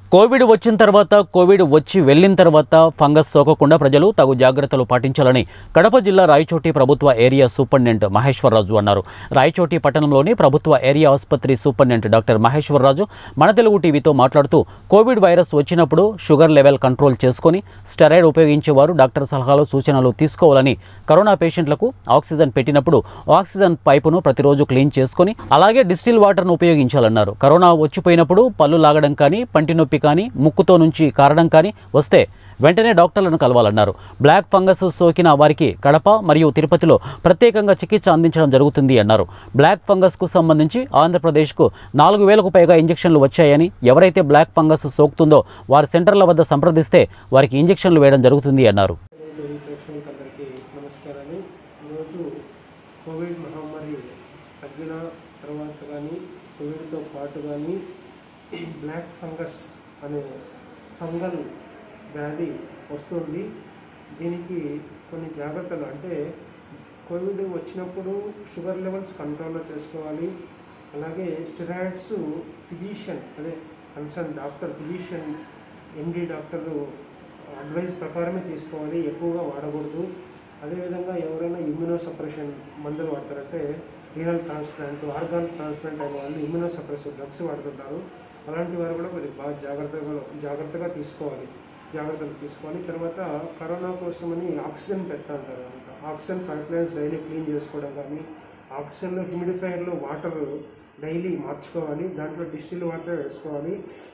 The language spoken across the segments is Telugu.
కోవిడ్ వచ్చిన తర్వాత కోవిడ్ వచ్చి వెళ్ళిన తర్వాత ఫంగస్ సోకకుండా ప్రజలు తగు జాగ్రత్తలు పాటించాలని కడప జిల్లా రాయచోటి ప్రభుత్వ ఏరియా సూపరింటెండెంట్ మహేశ్వరరాజు అన్నారు రాయచోటి పట్టణంలోని ప్రభుత్వ ఏరియా ఆసుపత్రి సూపరింటెండెంట్ డాక్టర్ మహేశ్వరరాజు మన తెలుగు టీవీతో మాట్లాడుతూ కోవిడ్ వైరస్ వచ్చినప్పుడు షుగర్ లెవెల్ కంట్రోల్ చేసుకొని స్టెరాయిడ్ ఉపయోగించేవారు డాక్టర్ సలహాలు సూచనలు తీసుకోవాలని కరోనా పేషెంట్లకు ఆక్సిజన్ పెట్టినప్పుడు ఆక్సిజన్ పైపును ప్రతిరోజు క్లీన్ చేసుకొని అలాగే డిస్టిల్ వాటర్ను ఉపయోగించాలన్నారు కరోనా వచ్చిపోయినప్పుడు పళ్ళు లాగడం కానీ పంటి నొప్పి కానీ ముక్కుతో నుంచి కారడం కానీ వస్తే వెంటనే డాక్టర్లను కలవాలన్నారు బ్లాక్ ఫంగస్ సోకిన వారికి కడప మరియు తిరుపతిలో ప్రత్యేకంగా చికిత్స అందించడం జరుగుతుంది అన్నారు బ్లాక్ ఫంగస్కు సంబంధించి ఆంధ్రప్రదేశ్కు నాలుగు వేలకు పైగా ఇంజెక్షన్లు వచ్చాయని ఎవరైతే బ్లాక్ ఫంగస్ సోకుతుందో వారి సెంటర్ల వద్ద సంప్రదిస్తే వారికి ఇంజెక్షన్లు వేయడం జరుగుతుంది అన్నారు ఈరోజు ప్రేక్షకులకు అందరికీ నమస్కారాలు ఈరోజు కోవిడ్ మహమ్మారి తగ్గిన తర్వాత కానీ కోవిడ్తో పాటు కానీ బ్లాక్ ఫంగస్ అనే ఫంగల్ వ్యాధి వస్తుంది దీనికి కొన్ని జాగ్రత్తలు అంటే కోవిడ్ వచ్చినప్పుడు షుగర్ లెవెల్స్ కంట్రోల్లో చేసుకోవాలి అలాగే స్టెరాయిడ్స్ ఫిజిషియన్ అదే concern doctor physician MD doctor advice ప్రకారమే తీసుకోవాలి ఎక్కువగా వాడకూడదు అదేవిధంగా ఎవరైనా ఇమ్యూనో సప్రెషన్ మందులు వాడతారంటే రీనల్ ట్రాన్స్ప్లాంట్ ఆర్గాన్ ట్రాన్స్ప్లాంట్ అయిన వాళ్ళు ఇమ్యూనో సప్రెసివ్ డ్రగ్స్ వాడుతుంటారు అలాంటి వారు కూడా కొద్దిగా బాగా జాగ్రత్తగా జాగ్రత్తగా తీసుకోవాలి జాగ్రత్తలు తీసుకోవాలి తర్వాత కరోనా కోసమని ఆక్సిజన్ పెడతా అంటారు అనమాట oxygen pipelines daily clean చేసుకోవడం కానీ ఆక్సిజన్లో హ్యూమిడిఫైయర్లో వాటర్ డైలీ మార్చుకోవాలి దాంట్లో డిస్టిల్ వాటర్ వేసుకోవాలి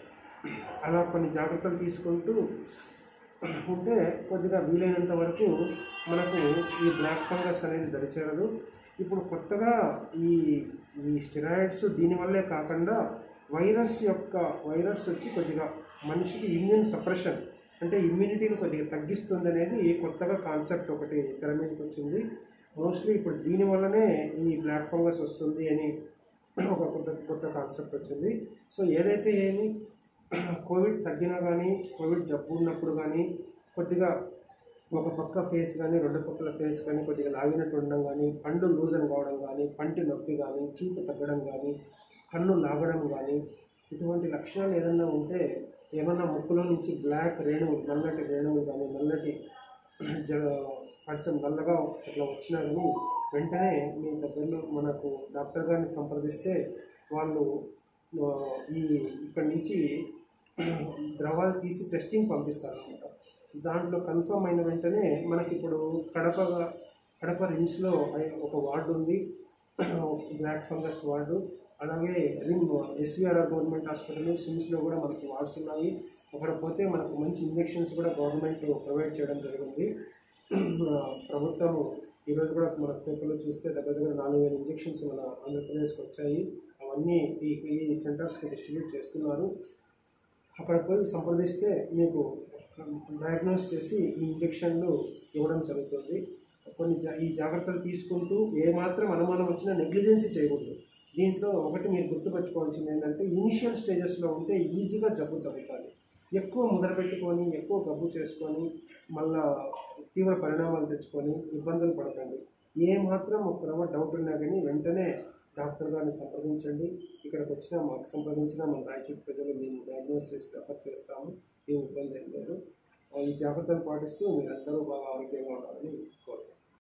అలా కొన్ని జాగ్రత్తలు తీసుకుంటూ ఉంటే కొద్దిగా వీలైనంత వరకు మనకు ఈ బ్లాక్ ఫంగస్ అనేది దరిచేరదు ఇప్పుడు కొత్తగా ఈ ఈ స్టెరాయిడ్స్ దీనివల్లే కాకుండా వైరస్ యొక్క వైరస్ వచ్చి కొద్దిగా మనిషికి ఇమ్యూన్ సప్రెషన్ అంటే ఇమ్యూనిటీని కొద్దిగా తగ్గిస్తుంది అనేది కొత్తగా కాన్సెప్ట్ ఒకటి తెర మీదకి వచ్చింది మోస్ట్లీ ఇప్పుడు దీనివల్లనే ఈ బ్లాక్ ఫంగస్ వస్తుంది అని ఒక కొత్త కొత్త కాన్సెప్ట్ వచ్చింది సో ఏదైతే ఏమి కోవిడ్ తగ్గినా కానీ కోవిడ్ జబ్బు ఉన్నప్పుడు కానీ కొద్దిగా ఒక పక్క ఫేస్ కానీ రెండు పక్కల ఫేస్ కానీ కొద్దిగా లాగినట్టు ఉండడం కానీ పండు లూజన్ కావడం కానీ పంటి నొప్పి కానీ చూపు తగ్గడం కానీ కన్ను లాగడం కానీ ఇటువంటి లక్షణాలు ఏదన్నా ఉంటే ఏమన్నా ముక్కులో నుంచి బ్లాక్ రేణువులు నల్లటి రేణువులు కానీ నల్లటి జ పర్సన్ నల్లగా అట్లా వచ్చినా కానీ వెంటనే మీ దగ్గరలో మనకు డాక్టర్ గారిని సంప్రదిస్తే వాళ్ళు ఆ, ఈ ఇక్కడి నుంచి ద్రవాలు తీసి టెస్టింగ్ పంపిస్తారు అనమాట దాంట్లో కన్ఫర్మ్ అయిన వెంటనే మనకి ఇప్పుడు కడప కడప రిమ్స్లో ఒక వార్డు ఉంది బ్లాక్ ఫంగస్ వార్డు అలాగే రిమ్ ఎస్విఆర్ఆర్ గవర్నమెంట్ హాస్పిటల్ సిమ్స్లో కూడా మనకి వార్డ్స్ ఉన్నాయి అక్కడ పోతే మనకు మంచి ఇంజెక్షన్స్ కూడా గవర్నమెంట్ ప్రొవైడ్ చేయడం జరిగింది ఆ, ప్రభుత్వం ఈరోజు కూడా మన పేపర్లో చూస్తే దగ్గర దగ్గర నాలుగు వేల ఇంజెక్షన్స్ మన ఆంధ్రప్రదేశ్కి వచ్చాయి అవన్నీ ఈ ఈ సెంటర్స్కి డిస్ట్రిబ్యూట్ చేస్తున్నారు అక్కడ పోయి సంప్రదిస్తే మీకు డయాగ్నోస్ చేసి ఈ ఇంజెక్షన్లు ఇవ్వడం జరుగుతుంది కొన్ని జా ఈ జాగ్రత్తలు తీసుకుంటూ ఏమాత్రం అనుమానం వచ్చినా నెగ్లిజెన్సీ చేయకూడదు దీంట్లో ఒకటి మీరు గుర్తుపెట్టుకోవాల్సింది ఏంటంటే ఇనిషియల్ స్టేజెస్లో ఉంటే ఈజీగా జబ్బు తగ్గుతుంది ఎక్కువ ముదరపెట్టుకొని ఎక్కువ గబ్బు చేసుకొని మళ్ళా తీవ్ర పరిణామాలు తెచ్చుకొని ఇబ్బందులు పడకండి ఏ మాత్రం ఒక రవ్వ డౌట్ ఉన్నా కానీ వెంటనే డాక్టర్ గారిని సంప్రదించండి ఇక్కడికి వచ్చినా మాకు సంప్రదించినా మన రాయచూటి ప్రజలు మేము డయాగ్నోస్ చేసి రెఫర్ చేస్తాము ఏం ఇబ్బంది ఏం లేదు ఈ జాగ్రత్తలు పాటిస్తూ మీరందరూ బాగా ఆరోగ్యంగా ఉండాలని కోరుకుంటున్నాను